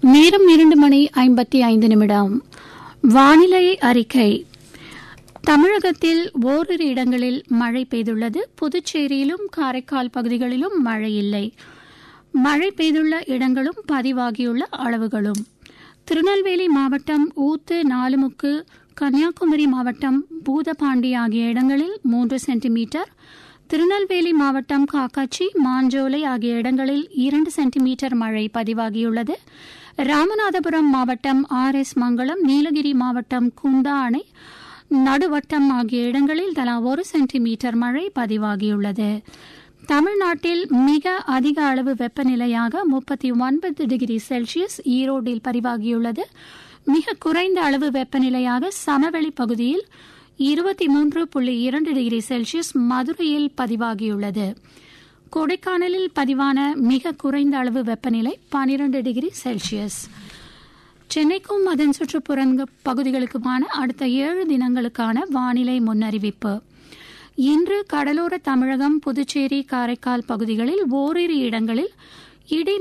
நேரம் இரண்டு மணி ஐம்பத்தி ஐந்து நிமிடம் வானிலை அறிக்கை தமிழகத்தில் ஓரிரு இடங்களில் மழை பெய்துள்ளது புதுச்சேரியிலும் காரைக்கால் பகுதிகளிலும் மழை இல்லை மழை பெய்துள்ள இடங்களும் பதிவாகியுள்ள அளவுகளும் திருநெல்வேலி மாவட்டம் ஊத்து நாலுமுக்கு கன்னியாகுமரி மாவட்டம் பூதபாண்டி ஆகிய இடங்களில் மூன்று சென்டிமீட்டர் திருநெல்வேலி மாவட்டம் காக்காச்சி மாஞ்சோலை ஆகிய இடங்களில் இரண்டு சென்டிமீட்டர் மழை பதிவாகியுள்ளது ராமநாதபுரம் மாவட்டம் ஆர் எஸ் மங்கலம் நீலகிரி மாவட்டம் குந்தா அணை நடுவட்டம் ஆகிய இடங்களில் தலா ஒரு சென்டிமீட்டர் மழை பதிவாகியுள்ளது தமிழ்நாட்டில் மிக அதிக அளவு வெப்பநிலையாக முப்பத்தி ஒன்பது டிகிரி செல்சியஸ் ஈரோட்டில் பதிவாகியுள்ளது மிக குறைந்த அளவு வெப்பநிலையாக சமவெளி பகுதியில் இருபத்தி மூன்று புள்ளி இரண்டு டிகிரி செல்சியஸ் மதுரையில் பதிவாகியுள்ளது கொடைக்கானலில் பதிவான மிக குறைந்த அளவு வெப்பநிலை பனிரெண்டு டிகிரி செல்சியஸ் சென்னைக்கும் அதன் சுற்றுப்புற பகுதிகளுக்குமான அடுத்த ஏழு தினங்களுக்கான வானிலை முன்னறிவிப்பு இன்று கடலோர தமிழகம் புதுச்சேரி காரைக்கால் பகுதிகளில் ஓரிரு இடங்களில் இடி